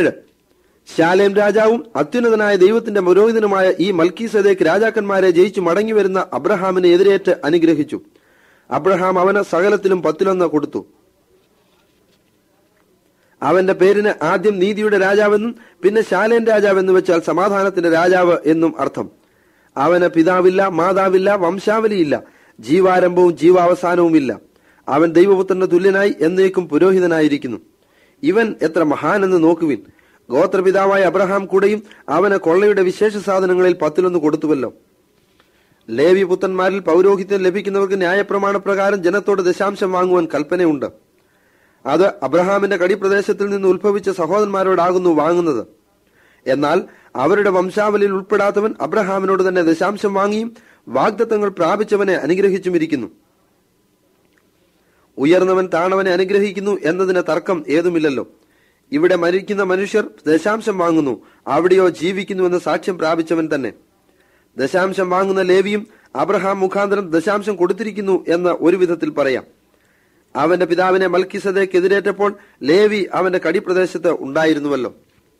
ഏഴ് ശാലേം രാജാവും അത്യുന്നതനായ ദൈവത്തിന്റെ പുരോഹിതനുമായ ഈ മൽക്കീസദേക്ക് രാജാക്കന്മാരെ ജയിച്ചു മടങ്ങി വരുന്ന അബ്രഹാമിനെ എതിരേറ്റ് അനുഗ്രഹിച്ചു അബ്രഹാം അവന് സകലത്തിലും പത്തിലൊന്ന് കൊടുത്തു അവന്റെ പേരിന് ആദ്യം നീതിയുടെ രാജാവെന്നും പിന്നെ ശാലേൻ രാജാവെന്ന് വെച്ചാൽ സമാധാനത്തിന്റെ രാജാവ് എന്നും അർത്ഥം അവന് പിതാവില്ല മാതാവില്ല വംശാവലിയില്ല ജീവാരംഭവും ജീവാവസാനവും ഇല്ല അവൻ ദൈവപുത്രന്റെ തുല്യനായി എന്നേക്കും പുരോഹിതനായിരിക്കുന്നു ഇവൻ എത്ര മഹാനെന്ന് നോക്കുവിൻ ഗോത്രപിതാവായ അബ്രഹാം കൂടെയും അവന് കൊള്ളയുടെ വിശേഷ സാധനങ്ങളിൽ പത്തിലൊന്ന് കൊടുത്തുവല്ലോ ലേവി പുത്രന്മാരിൽ പൗരോഹിത്യം ലഭിക്കുന്നവർക്ക് ന്യായപ്രമാണ പ്രകാരം ജനത്തോട് ദശാംശം വാങ്ങുവാൻ കൽപ്പനയുണ്ട് അത് അബ്രഹാമിന്റെ കടിപ്രദേശത്തിൽ നിന്ന് ഉത്ഭവിച്ച സഹോദരന്മാരോടാകുന്നു വാങ്ങുന്നത് എന്നാൽ അവരുടെ വംശാവലിയിൽ ഉൾപ്പെടാത്തവൻ അബ്രഹാമിനോട് തന്നെ ദശാംശം വാങ്ങിയും വാഗ്ദത്തങ്ങൾ പ്രാപിച്ചവനെ അനുഗ്രഹിച്ചുമിരിക്കുന്നു ഉയർന്നവൻ താണവനെ അനുഗ്രഹിക്കുന്നു എന്നതിന് തർക്കം ഏതുമില്ലല്ലോ ഇവിടെ മരിക്കുന്ന മനുഷ്യർ ദശാംശം വാങ്ങുന്നു അവിടെയോ ജീവിക്കുന്നു എന്ന് സാക്ഷ്യം പ്രാപിച്ചവൻ തന്നെ ദശാംശം വാങ്ങുന്ന ലേവിയും അബ്രഹാം മുഖാന്തരം ദശാംശം കൊടുത്തിരിക്കുന്നു എന്ന് ഒരു വിധത്തിൽ പറയാം അവന്റെ പിതാവിനെ മൽക്കിസദേക്ക് എതിരേറ്റപ്പോൾ ലേവി അവന്റെ കടിപ്രദേശത്ത് ഉണ്ടായിരുന്നുവല്ലോ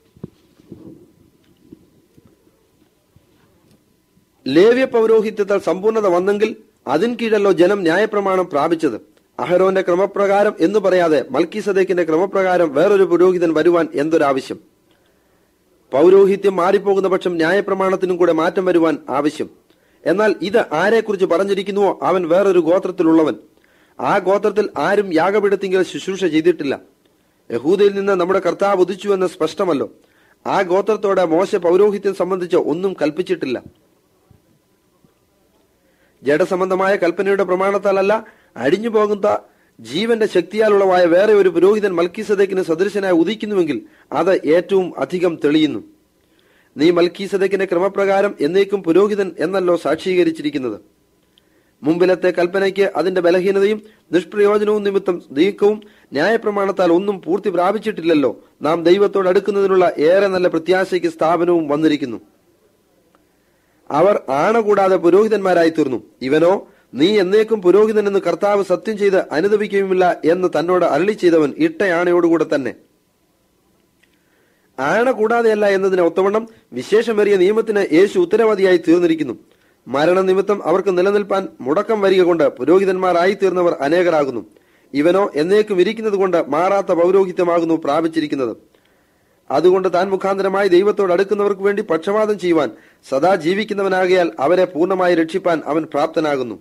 ലേവ്യ പൗരോഹിത്യത്താൽ സമ്പൂർണത വന്നെങ്കിൽ അതിൻ കീഴല്ലോ ജനം ന്യായപ്രമാണം പ്രാപിച്ചത് അഹരോന്റെ ക്രമപ്രകാരം എന്ന് പറയാതെ മൽക്കിസദേക്കിന്റെ ക്രമപ്രകാരം വേറൊരു പുരോഹിതൻ വരുവാൻ എന്തൊരാവശ്യം പൗരോഹിത്യം മാറിപ്പോകുന്ന പക്ഷം ന്യായപ്രമാണത്തിനും കൂടെ മാറ്റം വരുവാൻ ആവശ്യം എന്നാൽ ഇത് ആരെക്കുറിച്ച് പറഞ്ഞിരിക്കുന്നുവോ അവൻ വേറൊരു ഗോത്രത്തിലുള്ളവൻ ആ ഗോത്രത്തിൽ ആരും യാഗപീഠത്തിങ്കിൽ ശുശ്രൂഷ ചെയ്തിട്ടില്ല യഹൂദയിൽ നിന്ന് നമ്മുടെ കർത്താവ് ഉദിച്ചുവെന്ന് സ്പഷ്ടമല്ലോ ആ ഗോത്രത്തോടെ മോശ പൗരോഹിത്യം സംബന്ധിച്ച് ഒന്നും കൽപ്പിച്ചിട്ടില്ല ജഡസംബന്ധമായ കൽപ്പനയുടെ പ്രമാണത്താലല്ല അടിഞ്ഞു പോകുന്ന ജീവന്റെ ശക്തിയാലുള്ളവായ വേറെ ഒരു പുരോഹിതൻ മൽക്കീസദേക്കിന് സദൃശനായി ഉദിക്കുന്നുവെങ്കിൽ അത് ഏറ്റവും അധികം തെളിയുന്നു നീ മൽക്കീസദേക്കിന്റെ ക്രമപ്രകാരം എന്നേക്കും പുരോഹിതൻ എന്നല്ലോ സാക്ഷീകരിച്ചിരിക്കുന്നത് മുമ്പിലത്തെ കൽപ്പനയ്ക്ക് അതിന്റെ ബലഹീനതയും നിഷ്പ്രയോജനവും നിമിത്തം നീക്കവും ന്യായപ്രമാണത്താൽ ഒന്നും പൂർത്തി പ്രാപിച്ചിട്ടില്ലല്ലോ നാം ദൈവത്തോട് അടുക്കുന്നതിനുള്ള ഏറെ നല്ല പ്രത്യാശയ്ക്ക് സ്ഥാപനവും വന്നിരിക്കുന്നു അവർ ആണ കൂടാതെ പുരോഹിതന്മാരായി തീർന്നു ഇവനോ നീ എന്നേക്കും പുരോഹിതൻ എന്ന് കർത്താവ് സത്യം ചെയ്ത് അനുദപിക്കുകയുമില്ല എന്ന് തന്നോട് അരളി ചെയ്തവൻ ഇട്ട ആണയോടുകൂടെ തന്നെ ആണ കൂടാതെയല്ല എന്നതിന് ഒത്തവണ്ണം വിശേഷമേറിയ നിയമത്തിന് യേശു ഉത്തരവാദിയായി തീർന്നിരിക്കുന്നു മരണനിമിത്തം അവർക്ക് നിലനിൽപ്പാൻ മുടക്കം വരിക കൊണ്ട് പുരോഹിതന്മാരായി തീർന്നവർ അനേകരാകുന്നു ഇവനോ എന്നേക്കും ഇരിക്കുന്നത് കൊണ്ട് മാറാത്ത പൗരോഹിത്യമാകുന്നു പ്രാപിച്ചിരിക്കുന്നത് അതുകൊണ്ട് താൻ മുഖാന്തരമായി ദൈവത്തോട് അടുക്കുന്നവർക്ക് വേണ്ടി പക്ഷപാതം ചെയ്യുവാൻ സദാ ജീവിക്കുന്നവനാകയാൽ അവരെ പൂർണ്ണമായി രക്ഷിപ്പാൻ അവൻ പ്രാപ്തനാകുന്നു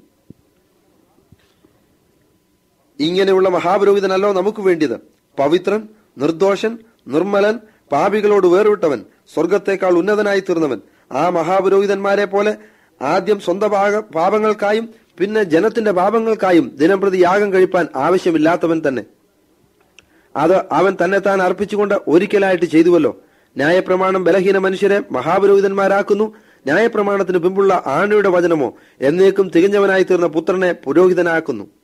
ഇങ്ങനെയുള്ള മഹാപുരോഹിതനല്ലോ നമുക്ക് വേണ്ടിയത് പവിത്രൻ നിർദോഷൻ നിർമ്മലൻ പാപികളോട് വേർവിട്ടവൻ സ്വർഗത്തേക്കാൾ ഉന്നതനായി തീർന്നവൻ ആ മഹാപുരോഹിതന്മാരെ പോലെ ആദ്യം സ്വന്തം പാക- പാപങ്ങൾക്കായും പിന്നെ ജനത്തിന്റെ പാപങ്ങൾക്കായും ദിനംപ്രതി യാഗം കഴിപ്പാൻ ആവശ്യമില്ലാത്തവൻ തന്നെ അത് അവൻ തന്നെ താൻ അർപ്പിച്ചുകൊണ്ട് ഒരിക്കലായിട്ട് ചെയ്തുവല്ലോ ന്യായപ്രമാണം ബലഹീന മനുഷ്യരെ മഹാപുരോഹിതന്മാരാക്കുന്നു ന്യായപ്രമാണത്തിന് പിമ്പുള്ള ആണയുടെ വചനമോ എന്നേക്കും തികഞ്ഞവനായി തീർന്ന പുത്രനെ പുരോഹിതനാക്കുന്നു